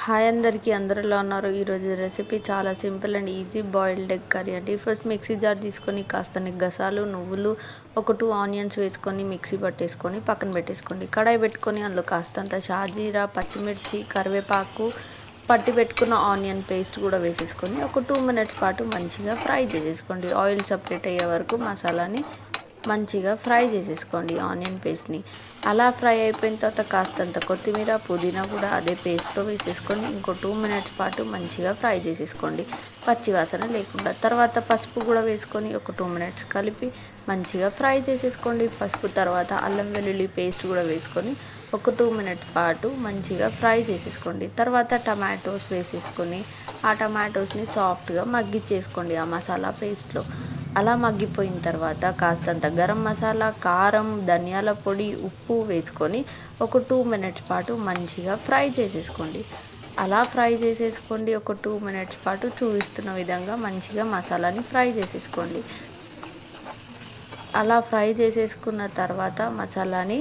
hi అందరికీ అందరూ ఎలా ఉన్నారు ఈరోజు రెసిపీ చాలా simple and easy boiled egg curry అండి ఫస్ట్ మిక్సీ జార్ తీసుకొని కాస్త గసాలు నువ్వులు ఒక టూ ఆనియన్స్ వేసుకొని మిక్సీ పట్టేసుకొని పక్కన పెట్టేసుకోండి కడాయి పెట్టుకొని అందులో కాస్తంత షాజీరా పచ్చిమిర్చి కరివేపాకు పట్టి పెట్టుకున్న ఆనియన్ పేస్ట్ కూడా వేసేసుకొని ఒక టూ మినిట్స్ పాటు మంచిగా ఫ్రై చేసేసుకోండి ఆయిల్ సపరేట్ అయ్యే వరకు మసాలాని మంచిగా ఫ్రై చేసేసుకోండి ఆనియన్ పేస్ట్ని అలా ఫ్రై అయిపోయిన తర్వాత కాస్తంత కొత్తిమీర పుదీనా కూడా అదే పేస్ట్లో వేసేసుకొని ఇంకో టూ మినిట్స్ పాటు మంచిగా ఫ్రై చేసేసుకోండి పచ్చివాసన లేకుండా తర్వాత పసుపు కూడా వేసుకొని ఒక టూ మినిట్స్ కలిపి మంచిగా ఫ్రై చేసేసుకోండి పసుపు తర్వాత అల్లం వెల్లుల్లి పేస్ట్ కూడా వేసుకొని ఒక టూ మినిట్స్ పాటు మంచిగా ఫ్రై చేసేసుకోండి తర్వాత టమాటోస్ వేసేసుకొని ఆ టమాటోస్ని సాఫ్ట్గా మగ్గిచ్చేసుకోండి ఆ మసాలా పేస్ట్లో అలా మగ్గిపోయిన తర్వాత కాస్తంత గరం మసాలా కారం ధనియాల పొడి ఉప్పు వేసుకొని ఒక టూ మినిట్స్ పాటు మంచిగా ఫ్రై చేసేసుకోండి అలా ఫ్రై చేసేసుకోండి ఒక టూ మినిట్స్ పాటు చూపిస్తున్న విధంగా మంచిగా మసాలాని ఫ్రై చేసేసుకోండి అలా ఫ్రై చేసేసుకున్న తర్వాత మసాలాని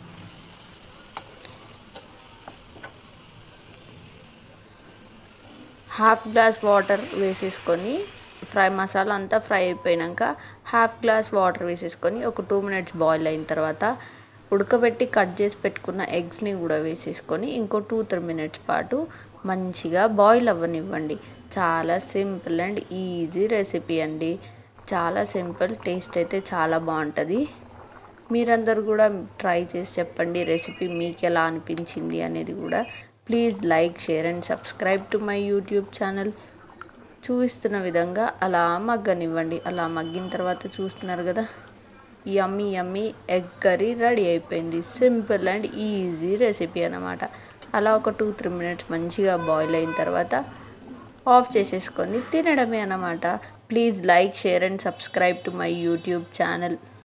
హాఫ్ గ్లాస్ వాటర్ వేసేసుకొని ఫ్రై మసాలా అంతా ఫ్రై అయిపోయాక హాఫ్ గ్లాస్ వాటర్ వేసేసుకొని ఒక టూ మినిట్స్ బాయిల్ అయిన తర్వాత ఉడకబెట్టి కట్ చేసి పెట్టుకున్న ఎగ్స్ని కూడా వేసేసుకొని ఇంకో టూ త్రీ మినిట్స్ పాటు మంచిగా బాయిల్ అవ్వనివ్వండి చాలా సింపుల్ అండ్ ఈజీ రెసిపీ అండి చాలా సింపుల్ టేస్ట్ అయితే చాలా బాగుంటుంది మీరందరూ కూడా ట్రై చేసి చెప్పండి రెసిపీ మీకు ఎలా అనిపించింది అనేది కూడా please like share and subscribe to my YouTube channel చూపిస్తున్న విధంగా అలా మగ్గనివ్వండి అలా మగ్గిన తర్వాత చూస్తున్నారు కదా yummy yummy egg curry ready అయిపోయింది సింపుల్ అండ్ ఈజీ రెసిపీ అనమాట అలా ఒక టూ త్రీ మినిట్స్ మంచిగా బాయిల్ అయిన తర్వాత ఆఫ్ చేసేసుకొని తినడమే అనమాట please like share and subscribe to my YouTube channel